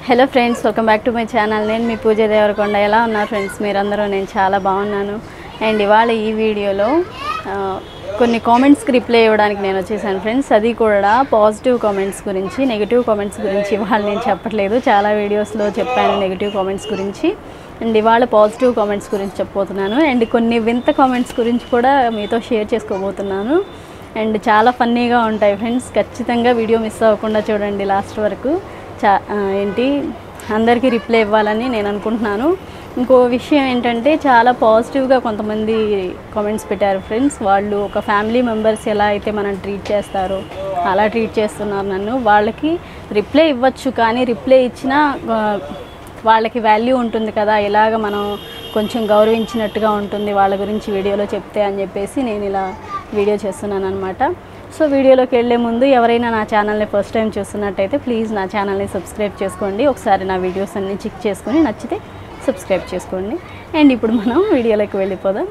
hello friends welcome back to my channel నేను మీ పూజ దేవరకొండ ఎలా ఉన్నారు ఫ్రెండ్స్ మీరందరూ నేను చాలా బాగున్నాను అండ్ ఇవాళ ఈ వీడియోలో ఆ, కొన్ని కామెంట్స్కి రిప్లై ఇవ్వడానికి నేను వచ్చేసాను ఫ్రెండ్స్ అది కూడా పాజిటివ్ కామెంట్స్ గురించి నెగిటివ్ కామెంట్స్ గురించి ఇవాళ నేను చెప్పట్లేదు చాలా వీడియోస్లో చెప్పాను నెగిటివ్ కామెంట్స్ గురించి అండ్ ఇవాళ పాజిటివ్ కామెంట్స్ గురించి చెప్పబోతున్నాను అండ్ కొన్ని వింత కామెంట్స్ గురించి కూడా మీతో షేర్ చేసుకోబోతున్నాను అండ్ చాలా ఫన్నీగా ఉంటాయి ఫ్రెండ్స్ ఖచ్చితంగా వీడియో మిస్ అవ్వకుండా చూడండి లాస్ట్ వరకు చా ఆ, ఏంటి అందరికీ రిప్లై ఇవ్వాలని నేను అనుకుంటున్నాను ఇంకో విషయం ఏంటంటే చాలా పాజిటివ్గా కొంతమంది కామెంట్స్ పెట్టారు ఫ్రెండ్స్ వాళ్ళు ఒక ఫ్యామిలీ మెంబర్స్ ఎలా అయితే మనం ట్రీట్ చేస్తారో అలా ట్రీట్ చేస్తున్నారు నన్ను వాళ్ళకి రిప్లై ఇవ్వచ్చు కానీ రిప్లై ఇచ్చినా ఆ, వాళ్ళకి వాల్యూ ఉంటుంది కదా ఇలాగ మనం కొంచెం గౌరవించినట్టుగా ఉంటుంది వాళ్ళ గురించి వీడియోలో చెప్తే అని చెప్పేసి నేను ఇలా వీడియో చేస్తున్నాను అనమాట సో వీడియోలోకి వెళ్ళే ముందు ఎవరైనా నా ఛానల్ని ఫస్ట్ టైం చూస్తున్నట్టయితే ప్లీజ్ నా ఛానల్ని సబ్స్క్రైబ్ చేసుకోండి ఒకసారి నా వీడియోస్ అన్ని చెక్ చేసుకొని నచ్చితే సబ్స్క్రైబ్ చేసుకోండి అండ్ ఇప్పుడు మనం వీడియోలోకి వెళ్ళిపోదాం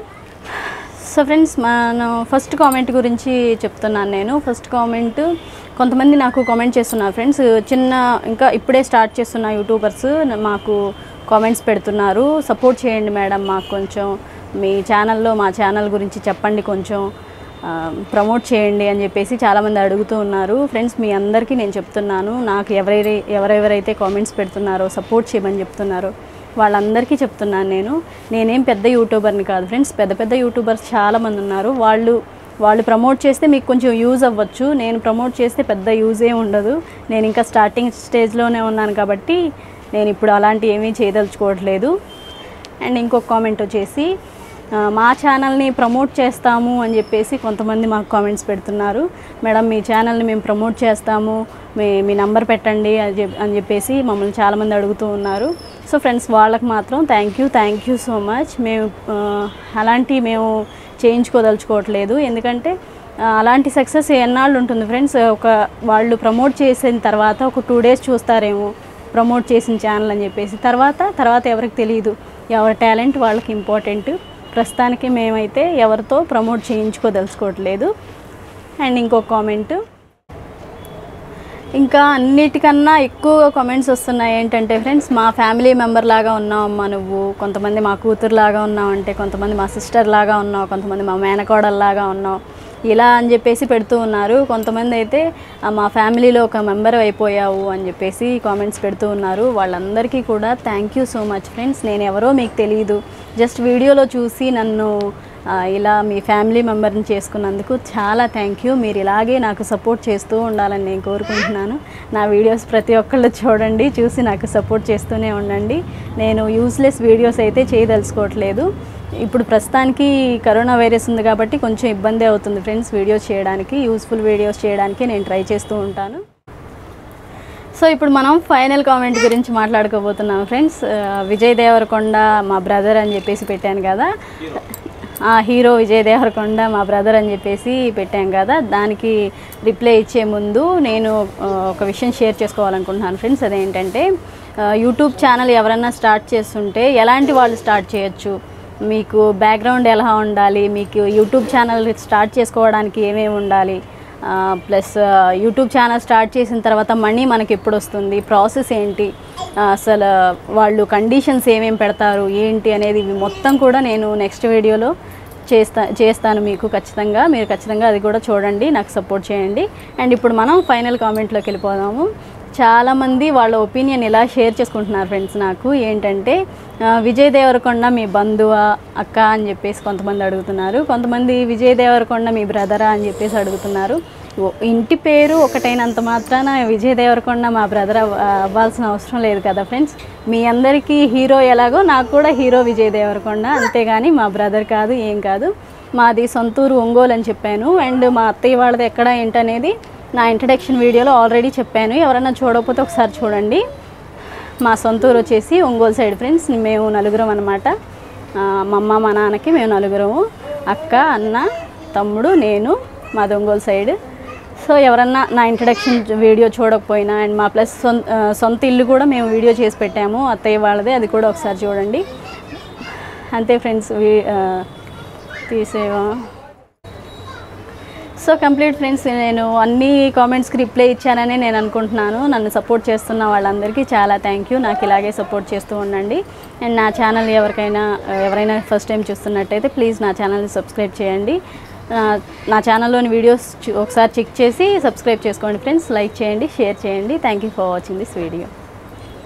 సో ఫ్రెండ్స్ మనం ఫస్ట్ కామెంట్ గురించి చెప్తున్నాను నేను ఫస్ట్ కామెంట్ కొంతమంది నాకు కామెంట్ చేస్తున్నారు ఫ్రెండ్స్ చిన్న ఇంకా ఇప్పుడే స్టార్ట్ చేస్తున్న యూట్యూబర్స్ మాకు కామెంట్స్ పెడుతున్నారు సపోర్ట్ చేయండి మేడం మాకు కొంచెం మీ ఛానల్లో మా ఛానల్ గురించి చెప్పండి కొంచెం ఆ, ప్రమోట్ చేయండి అని చెప్పేసి చాలామంది అడుగుతూ ఉన్నారు ఫ్రెండ్స్ మీ అందరికీ నేను చెప్తున్నాను నాకు ఎవరైతే ఎవరెవరైతే కామెంట్స్ పెడుతున్నారో సపోర్ట్ చేయమని చెప్తున్నారో వాళ్ళందరికీ చెప్తున్నాను నేను నేనేం పెద్ద యూట్యూబర్ని కాదు ఫ్రెండ్స్ పెద్ద పెద్ద యూట్యూబర్స్ చాలామంది ఉన్నారు వాళ్ళు వాళ్ళు ప్రమోట్ చేస్తే మీకు కొంచెం యూజ్ అవ్వచ్చు నేను ప్రమోట్ చేస్తే పెద్ద యూజ్ ఏ ఉండదు నేను ఇంకా స్టార్టింగ్ స్టేజ్లోనే ఉన్నాను కాబట్టి నేను ఇప్పుడు అలాంటి ఏమీ చేయదలుచుకోవట్లేదు అండ్ ఇంకొక కామెంట్ వచ్చేసి ఆ, మా ఛానల్ని ప్రమోట్ చేస్తాము అని చెప్పేసి కొంతమంది మాకు కామెంట్స్ పెడుతున్నారు మేడం మీ ఛానల్ని మేము ప్రమోట్ చేస్తాము మీ మీ నంబర్ పెట్టండి అని చెప్ అని చెప్పేసి మమ్మల్ని చాలామంది అడుగుతూ ఉన్నారు సో ఫ్రెండ్స్ వాళ్ళకి మాత్రం thank you thank you so much మేము ఆ, అలాంటి మేము చేయించుకోదలుచుకోవట్లేదు ఎందుకంటే ఆ, అలాంటి సక్సెస్ ఎన్నాళ్ళు ఉంటుంది ఫ్రెండ్స్ ఒక వాళ్ళు ప్రమోట్ చేసిన తర్వాత ఒక టూ డేస్ చూస్తారేమో ప్రమోట్ చేసిన ఛానల్ అని చెప్పేసి తర్వాత తర్వాత ఎవరికి తెలియదు ఎవరి టాలెంట్ వాళ్ళకి ఇంపార్టెంట్ ప్రస్తుతానికి మేమైతే ఎవరితో ప్రమోట్ చేయించుకోదలుచుకోవట్లేదు అండ్ ఇంకొక కామెంట్ ఇంకా అన్నిటికన్నా ఎక్కువ కామెంట్స్ వస్తున్నాయి ఏంటంటే ఫ్రెండ్స్ మా ఫ్యామిలీ మెంబర్ లాగా ఉన్నావు అమ్మా నువ్వు కొంతమంది మా కూతురు లాగా ఉన్నావు అంటే కొంతమంది మా సిస్టర్ లాగా ఉన్నావు కొంతమంది మా మేనకోడల్ లాగా ఉన్నావు ఇలా అని చెప్పేసి పెడుతూ ఉన్నారు కొంతమంది అయితే "ఆ, మా ఫ్యామిలీలో ఒక మెంబర్ అయిపోయావు అని చెప్పేసి కామెంట్స్ పెడుతూ ఉన్నారు వాళ్ళందరికీ కూడా thank you so much friends నేను ఎవరో మీకు తెలియదు జస్ట్ వీడియోలో చూసి నన్ను ఆ, ఇలా మీ ఫ్యామిలీ మెంబర్ని చేసుకున్నందుకు చాలా థ్యాంక్ యూ మీరు ఇలాగే నాకు సపోర్ట్ చేస్తూ ఉండాలని నేను కోరుకుంటున్నాను నా వీడియోస్ ప్రతి ఒక్కళ్ళు చూడండి చూసి నాకు సపోర్ట్ చేస్తూనే ఉండండి నేను యూస్లెస్ వీడియోస్ అయితే చేయదలుచుకోవట్లేదు ఇప్పుడు ప్రస్తుతానికి కరోనా వైరస్ ఉంది కాబట్టి కొంచెం ఇబ్బంది అవుతుంది ఫ్రెండ్స్ వీడియోస్ చేయడానికి యూస్ఫుల్ వీడియోస్ చేయడానికి నేను ట్రై చేస్తూ ఉంటాను సో ఇప్పుడు మనం ఫైనల్ కామెంట్ గురించి మాట్లాడుకోబోతున్నాం ఫ్రెండ్స్ ఆ, విజయ్ దేవరకొండ మా బ్రదర్ అని చెప్పేసి పెట్టాను కదా ఆ హీరో విజయ్ దేవరకొండ మా బ్రదర్ అని చెప్పేసి పెట్టాం కదా దానికి రిప్లై ఇచ్చే ముందు నేను ఆ, ఒక విషయం షేర్ చేసుకోవాలనుకుంటున్నాను ఫ్రెండ్స్ అదేంటంటే ఆ, యూట్యూబ్ ఛానల్ ఎవరైనా స్టార్ట్ చేస్తుంటే ఎలాంటి వాళ్ళు స్టార్ట్ చేయొచ్చు మీకు బ్యాక్గ్రౌండ్ ఎలా ఉండాలి మీకు యూట్యూబ్ ఛానల్ స్టార్ట్ చేసుకోవడానికి ఏమేమి ఉండాలి ప్లస్ యూట్యూబ్ ఛానల్ స్టార్ట్ చేసిన తర్వాత మనీ మనకి ఎప్పుడు వస్తుంది ప్రాసెస్ ఏంటి ఆ, అసలు వాళ్ళు కండిషన్స్ ఏమేమి పెడతారు ఏంటి అనేది ఇవి మొత్తం కూడా నేను నెక్స్ట్ వీడియోలో చేస్తా చేస్తాను మీకు ఖచ్చితంగా మీరు ఖచ్చితంగా అది కూడా చూడండి నాకు సపోర్ట్ చేయండి అండ్ ఇప్పుడు మనం ఫైనల్ కామెంట్లోకి వెళ్ళిపోదాము చాలామంది వాళ్ళ ఒపీనియన్ ఇలా షేర్ చేసుకుంటున్నారు ఫ్రెండ్స్ నాకు ఏంటంటే ఆ, విజయ్ దేవరకొండ మీ బంధువా అక్క అని చెప్పేసి కొంతమంది అడుగుతున్నారు కొంతమంది విజయ్ దేవరకొండ మీ బ్రదరా అని చెప్పేసి అడుగుతున్నారు ఓ- ఇంటి పేరు ఒకటైనంత మాత్రాన విజయ్ దేవరకొండ మా బ్రదర్ అవ్వాల్సిన అవసరం లేదు కదా ఫ్రెండ్స్ మీ అందరికీ హీరో ఎలాగో నాకు కూడా హీరో విజయ్ దేవరకొండ అంతేగాని మా బ్రదర్ కాదు ఏం కాదు మాది సొంతూరు ఒంగోలు అని చెప్పాను అండ్ మా అత్తయ్య వాళ్ళది ఎక్కడ ఏంటనేది నా ఇంట్రడక్షన్ వీడియోలో ఆల్రెడీ చెప్పాను ఎవరైనా చూడకపోతే ఒకసారి చూడండి మా సొంతూరు వచ్చేసి ఒంగోలు సైడ్ ఫ్రెండ్స్ మేము నలుగురం అనమాట మా అమ్మ మా నాన్నకి మేము నలుగురము అక్క అన్న తమ్ముడు నేను మాది ఒంగోలు సైడ్ సో ఎవరన్నా నా ఇంట్రడక్షన్ వీడియో చూడకపోయినా అండ్ మా ప్లస్ సొంత ఆ, సొంత ఇల్లు కూడా మేము వీడియో చేసి పెట్టాము అత్తయ్య వాళ్ళది అది కూడా ఒకసారి చూడండి అంతే ఫ్రెండ్స్ తీసేవా సో కంప్లీట్ ఫ్రెండ్స్ నేను అన్ని కామెంట్స్కి రిప్లై ఇచ్చానని నేను అనుకుంటున్నాను నన్ను సపోర్ట్ చేస్తున్న వాళ్ళందరికీ చాలా థ్యాంక్ యూ నాకు ఇలాగే సపోర్ట్ చేస్తూ ఉండండి అండ్ నా ఛానల్ ఎవరికైనా ఎవరైనా ఫస్ట్ టైం చూస్తున్నట్టయితే ప్లీజ్ నా ఛానల్ని సబ్స్క్రైబ్ చేయండి నా- నా ఛానల్లోని వీడియోస్ చూ- ఒకసారి చెక్ చేసి సబ్స్క్రైబ్ చేసుకోండి ఫ్రెండ్స్ లైక్ చేయండి షేర్ చేయండి thank you for watching this video